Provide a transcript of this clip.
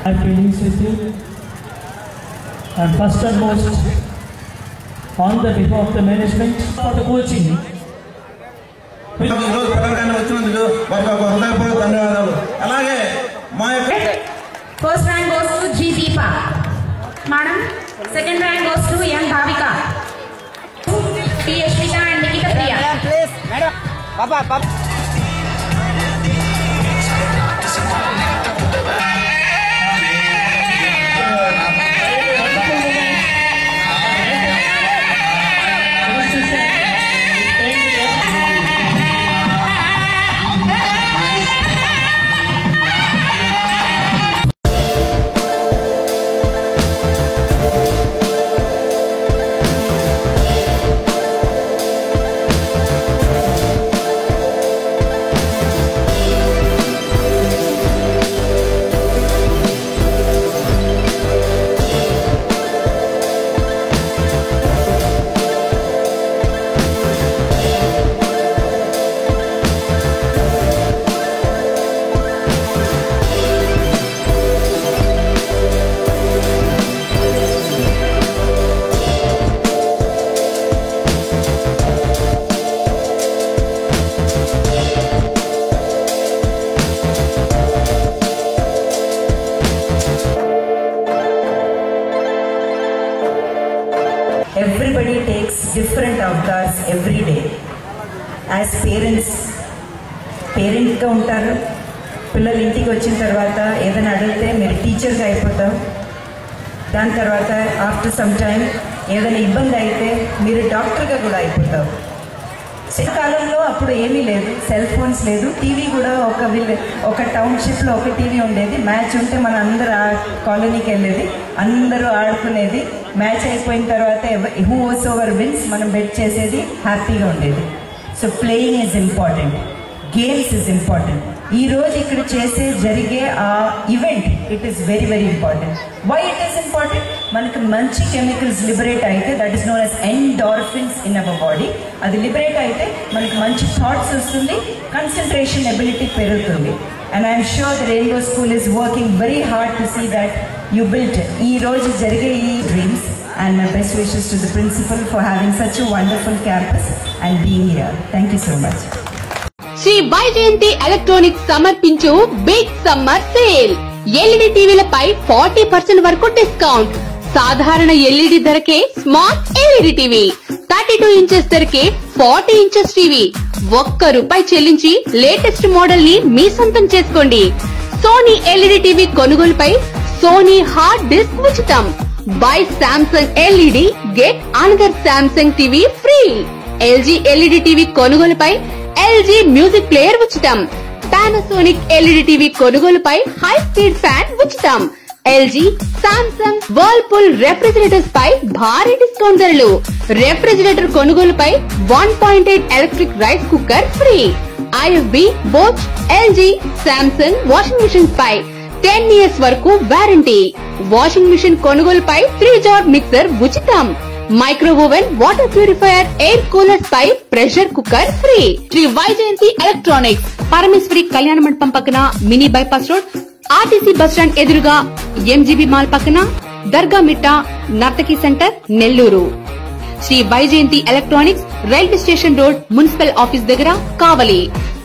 My feelings with you. And first and most, on the behalf of the management for the coaching, మీకు ఈరోజు పట్టణాన్ని వచ్చినందుకు వారికి ఒక హృదయపూర్వక ధన్యవాదాలు అలాగే మా యొక్క First rank goes to G. Deepa. Madam, second rank goes to Young Bhavika. P. Ashmita and Nikita Priya. Please madam పాపా పాప everybody takes different avatars every day. As parents పేరెంట్గా ఉంటారు పిల్లలు ఇంటికి వచ్చిన తర్వాత ఏదైనా అడిగితే మీరు టీచర్గా అయిపోతారు దాని తర్వాత ఆఫ్టర్ సమ్ టైం ఏదైనా ఇబ్బంది అయితే మీరు డాక్టర్గా కూడా అయిపోతారు కాలంలో అప్పుడు ఏమీ లేదు సెల్ ఫోన్స్ లేదు టీవీ కూడా ఒక విల్ ఒక టౌన్షిప్లో ఒక టీవీ ఉండేది మ్యాచ్ ఉంటే మన అందరు ఆ కాలనీకి వెళ్ళేది అందరూ ఆడుకునేది మ్యాచ్ అయిపోయిన తర్వాత హూ ఓస్ ఓవర్ విన్స్ మనం బెట్ చేసేది హ్యాపీగా ఉండేది so playing is important games is important ఈ రోజు ఇక్కడ చేసే జరిగే ఆ event it is very very important why it is important మనకి మంచి కెమికల్స్ లిబరేట్ అయితే that is known as endorphins in our body అది లిబరేట్ అయితే మనకి మంచి థాట్స్ వస్తుంది కన్సన్ట్రేషన్ ఎబిలిటీ పెరుగుతుంది and I'm sure the rainbow school is working very hard to see that you built ఈ రోజు జరిగే ఈ dreams and my best wishes to the principal for having such wonderful campus and being here thank you so much Shri Vaijayanti electronics సమర్పించు big summer sale LED టీవీలపై forty percent వరకు discount సాధారణ LED ధరకే smart LED TV thirty two inches ధరకే forty inches TV ఒక్క రూపాయి చెల్లించి latest model ని మీ సొంతం చేసుకోండి సోనీ ఎల్ఈడి టీవీ కొనుగోలుపై సోనీ హార్డ్ డిస్క్ ఉచితం buy Samsung LED get another Samsung TV free LG LED TV కొనుగోలుపై ఎల్జీ మ్యూజిక్ ప్లేయర్ ఉచితం పానాసోనిక్ ఎల్ఈడి టీవీ కొనుగోలుపై హై స్పీడ్ ఫ్యాన్ ఉచితం ఎల్జీ సామ్సంగ్ వర్ల్పూల్ రెఫ్రిజిరేటర్స్ పై భారీ డిస్కౌంట్ ధరలు refrigerator కొనుగోలుపై one point eight electric rice cooker free IFB Bosch LG Samsung washing machines పై ten years వరకు వారంటీ వాషింగ్ మిషన్ కొనుగోలుపై త్రీ జార్ మిక్సర్ ఉచితం micro oven water purifier air coolers పై pressure cooker free Shri Vaijayanti electronics Parameshwari Kalyana Mandapam పక్కన mini bypass road RTC bus stand ఎదురుగా MGB mall పక్కన Dargamitta Nartaki centre Nellore Shri Vaijayanti electronics railway station road municipal office దగ్గర కావలి